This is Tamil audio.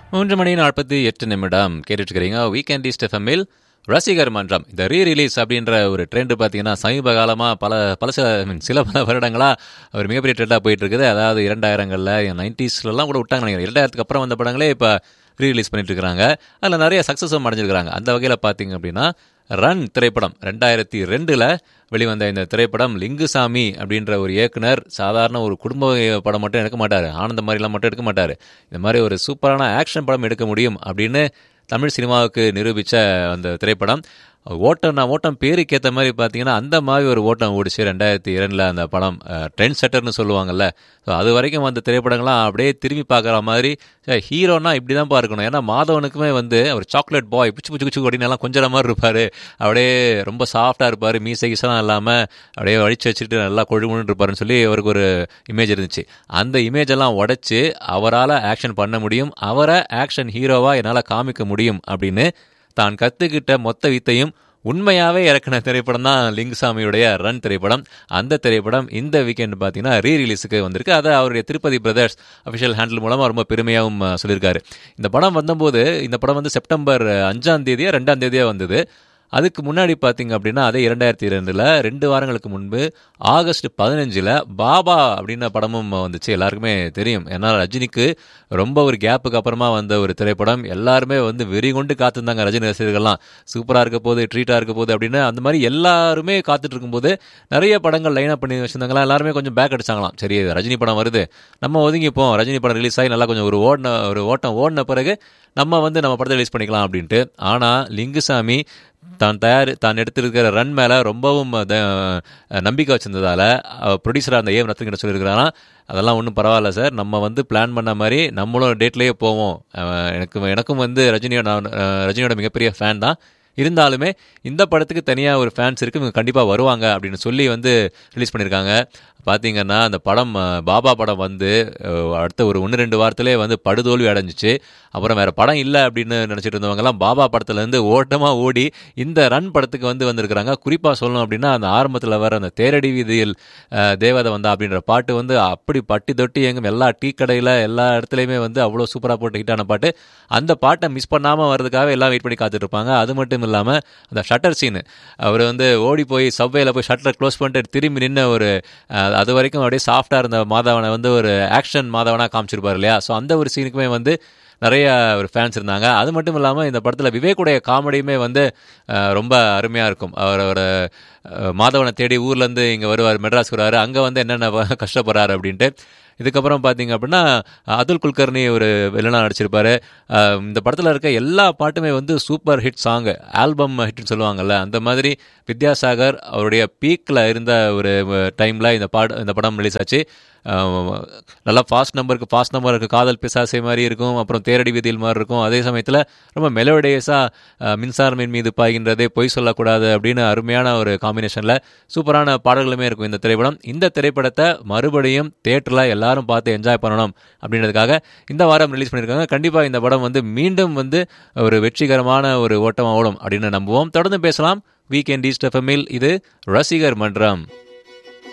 மூன்று மணி நாற்பத்தி எட்டு நிமிடம் கேட்டுட்டு இருக்கிறீங்க வீக்கெண்ட் ஈஸ்ட் எஃப்எம்மில் ரசிகர் மன்றம் இந்த ரீ ரிலீஸ் அப்படின்ற ஒரு ட்ரெண்ட் பார்த்தீங்கன்னா சமீப காலமாக பல பல சில I mean, சில பல வருடங்களாக ஒரு மிகப்பெரிய ட்ரெண்டாக போயிட்டு இருக்குது அதாவது இரண்டாயிரங்களில் நைன்டிஸ்லாம் கூட விட்டாங்க நினைக்கிறேன் இரண்டாயிரத்துக்கு அப்புறம் வந்த படங்களே இப்போ ரீ ரிலீஸ் பண்ணிட்டு இருக்காங்க அதில் நிறைய சக்ஸஸும் அடைஞ்சிருக்காங்க அந்த வகையில் பார்த்தீங்க அப்படின்னா ரன் திரைப்படம் ரெண்டாயிரத்தி ரெண்டில் வெளிவந்த இந்த திரைப்படம் லிங்குசாமி அப்படின்ற ஒரு இயக்குனர் சாதாரண ஒரு குடும்ப படம் மட்டும் எடுக்க மாட்டார் ஆனந்த மாதிரிலாம் மட்டும் எடுக்க மாட்டார் இந்த மாதிரி ஒரு சூப்பரான ஆக்ஷன் படம் எடுக்க முடியும் அப்படின்னு தமிழ் சினிமாவுக்கு நிரூபித்த அந்த திரைப்படம் ஓட்டம் நான் ஓட்டம் பேருக்கு ஏற்ற மாதிரி பார்த்தீங்கன்னா அந்த மாதிரி ஒரு ஓட்டம் ஓடிச்சு ரெண்டாயிரத்தி இரண்டில் அந்த படம் ட்ரெண்ட் செட்டர்னு சொல்லுவாங்கல்ல ஸோ அது வரைக்கும் வந்த திரைப்படங்கள்லாம் அப்படியே திரும்பி பார்க்குற மாதிரி சரி, ஹீரோனா இப்படி தான் இருக்கணும் ஏன்னா மாதவனுக்குமே வந்து ஒரு சாக்லேட் பாய் பிச்சு பிச்சு பிச்சு அப்படின்னு எல்லாம் கொஞ்சம் மாதிரி இருப்பார் அப்படியே ரொம்ப சாஃப்டாக இருப்பார் மீசை கீசெல்லாம் இல்லாமல் அப்படியே வழிச்சு வச்சுட்டு நல்லா கொழுமுன்னு இருப்பாருன்னு சொல்லி அவருக்கு ஒரு இமேஜ் இருந்துச்சு அந்த இமேஜ் எல்லாம் உடைச்சு அவரால் ஆக்ஷன் பண்ண முடியும் அவரை ஆக்ஷன் ஹீரோவாக என்னால் காமிக்க முடியும் அப்படின்னு தான் கற்றுக்கிட்ட மொத்த வித்தையும் உண்மையாகவே இறக்கின திரைப்படம் தான் லிங்குசாமியுடைய ரன் திரைப்படம் அந்த திரைப்படம் இந்த வீக்கெண்ட் பார்த்தீங்கன்னா ரீ ரிலீஸுக்கு வந்திருக்கு அதை அவருடைய திருப்பதி பிரதர்ஸ் அஃபிஷியல் ஹேண்டில் மூலமாக ரொம்ப பெருமையாகவும் அஹ், சொல்லியிருக்காரு இந்த படம் வந்தபோது இந்த படம் வந்து செப்டம்பர் அஞ்சாம் தேதியா ரெண்டாம் தேதியா வந்தது அதுக்கு முன்னாடி பார்த்தீங்க அப்படின்னா அதே இரண்டாயிரத்தி இரண்டில் ரெண்டு வாரங்களுக்கு முன்பு ஆகஸ்ட் பதினஞ்சில் பாபா அப்படின்ன படமும் வந்துச்சு எல்லாருக்குமே தெரியும் ஏன்னா ரஜினிக்கு ரொம்ப ஒரு கேப்புக்கு அப்புறமா வந்த ஒரு திரைப்படம் எல்லாருமே வந்து வெறி கொண்டு காத்திருந்தாங்க ரஜினி ரசிகர்கள்லாம் சூப்பராக இருக்க போது ட்ரீட்டாக இருக்க போது அப்படின்னு அந்த மாதிரி எல்லாருமே காத்துட்டு இருக்கும்போது நிறைய படங்கள் லைன் அப் பண்ணி வச்சிருந்தாங்களா எல்லாருமே கொஞ்சம் பேக் அடிச்சாங்களாம் சரி ரஜினி படம் வருது நம்ம ஒதுங்கிப்போம் ரஜினி படம் ரிலீஸ் ஆகி நல்லா கொஞ்சம் ஒரு ஓடின ஒரு ஓட்டம் ஓடின பிறகு நம்ம வந்து நம்ம படத்தை ரிலீஸ் பண்ணிக்கலாம் அப்படின்ட்டு ஆனால் லிங்குசாமி தான் தயார் தான் எடுத்திருக்கிற ரன் மேலே ரொம்பவும் த- நம்பிக்கை வச்சிருந்ததால ப்ரொடியூசராக அந்த ஏம் ரத்தன் கிட்ட சொல்லியிருக்கிறாரா அதெல்லாம் ஒன்றும் பரவாயில்ல சார் நம்ம வந்து பிளான் பண்ண மாதிரி நம்மளும் டேட்லேயே போவோம் அஹ் எனக்கு எனக்கும் வந்து ரஜினியோட நான், அஹ் ரஜினியோட மிகப்பெரிய ஃபேன் தான் இருந்தாலுமே இந்த படத்துக்கு தனியாக ஒரு ஃபேன்ஸ் இருக்கு இவங்க கண்டிப்பாக வருவாங்க அப்படின்னு சொல்லி வந்து ரிலீஸ் பண்ணியிருக்காங்க பார்த்தீங்கன்னா அந்த படம் அஹ், பாபா படம் வந்து அஹ், அடுத்த ஒரு ஒன்று ரெண்டு வாரத்திலே வந்து படுதோல்வி அடைஞ்சிச்சு அப்புறம் வேற படம் இல்லை அப்படின்னு நினச்சிட்டு இருந்தவங்கலாம் பாபா படத்துலேருந்து ஓட்டமாக ஓடி இந்த ரன் படத்துக்கு வந்து வந்திருக்கிறாங்க குறிப்பாக சொல்லணும் அப்படின்னா அந்த ஆரம்பத்தில் வர அந்த தேரடி வீதியில் அஹ், தேவதை வந்தா அப்படின்ற பாட்டு வந்து அப்படி பட்டி தொட்டி எங்கும் எல்லா டீ கடையில் எல்லா இடத்துலையுமே வந்து அவ்வளோ சூப்பராக போட்டு ஹிட்டான பாட்டு அந்த பாட்டை மிஸ் பண்ணாமல் வர்றதுக்காக எல்லாம் வெயிட் பண்ணி காத்துட்டு இருப்பாங்க அது மட்டும் இல்லாமல் அந்த ஷட்டர் சீனு அவர் வந்து ஓடி போய் சவ்வேல போய் ஷட்டரை க்ளோஸ் பண்ணிட்டு திரும்பி நின்று ஒரு அஹ், அது வரைக்கும் அப்படியே சாஃப்டாக இருந்த மாதவனை வந்து ஒரு ஆக்ஷன் மாதவனாக காமிச்சிருப்பார் இல்லையா ஸோ அந்த ஒரு சீனுக்குமே வந்து நிறைய ஒரு ஃபேன்ஸ் இருந்தாங்க அது மட்டும் இல்லாமல் இந்த படத்தில் விவேக்குடைய காமெடியுமே வந்து அஹ், ரொம்ப அருமையாக இருக்கும் அவர் ஒரு அஹ், மாதவனை தேடி ஊர்லேருந்து இங்கே வருவார் மெட்ராஸ் வருவார் அங்கே வந்து என்னென்ன வ- கஷ்டப்படுறாரு அப்படின்ட்டு இதுக்கப்புறம் பார்த்தீங்க அப்படின்னா அதுல் குல்கர்னி ஒரு வில்லனாக நடிச்சிருப்பாரு அஹ், இந்த படத்தில் இருக்க எல்லா பாட்டுமே வந்து சூப்பர் ஹிட் சாங் ஆல்பம் ஹிட்னு சொல்லுவாங்கல்ல அந்த மாதிரி வித்யாசாகர் அவருடைய பீக்கில் இருந்த ஒரு டைமில் இந்த பாடு இந்த படம் ரிலீஸ் ஆச்சு அஹ், நல்லா ஃபாஸ்ட் நம்பருக்கு ஃபாஸ்ட் நம்பருக்கு காதல் பிசாசை மாதிரி இருக்கும் அப்புறம் தேரடி வீதியில் மாதிரி இருக்கும் அதே சமயத்தில் ரொம்ப மெலோடியஸாக மின்சாரமின் மீது பாய்கின்றதே பொய் சொல்லக்கூடாது அப்படின்னு அருமையான ஒரு காம்பினேஷனில் சூப்பரான பாடல்களுமே இருக்கும் இந்த திரைப்படம் இந்த திரைப்படத்தை மறுபடியும் தேட்டரில் எல்லாரும் பார்த்து என்ஜாய் பண்ணணும் அப்படின்றதுக்காக இந்த வாரம் ரிலீஸ் பண்ணியிருக்காங்க கண்டிப்பாக இந்த படம் வந்து மீண்டும் வந்து ஒரு வெற்றிகரமான ஒரு ஓட்டமாக ஓடும் அப்படின்னு நம்புவோம் தொடர்ந்து பேசலாம் வீக்கெண்ட் ஈஸ்ட் எஃப்எம்மில் இது ரசிகர் மன்றம்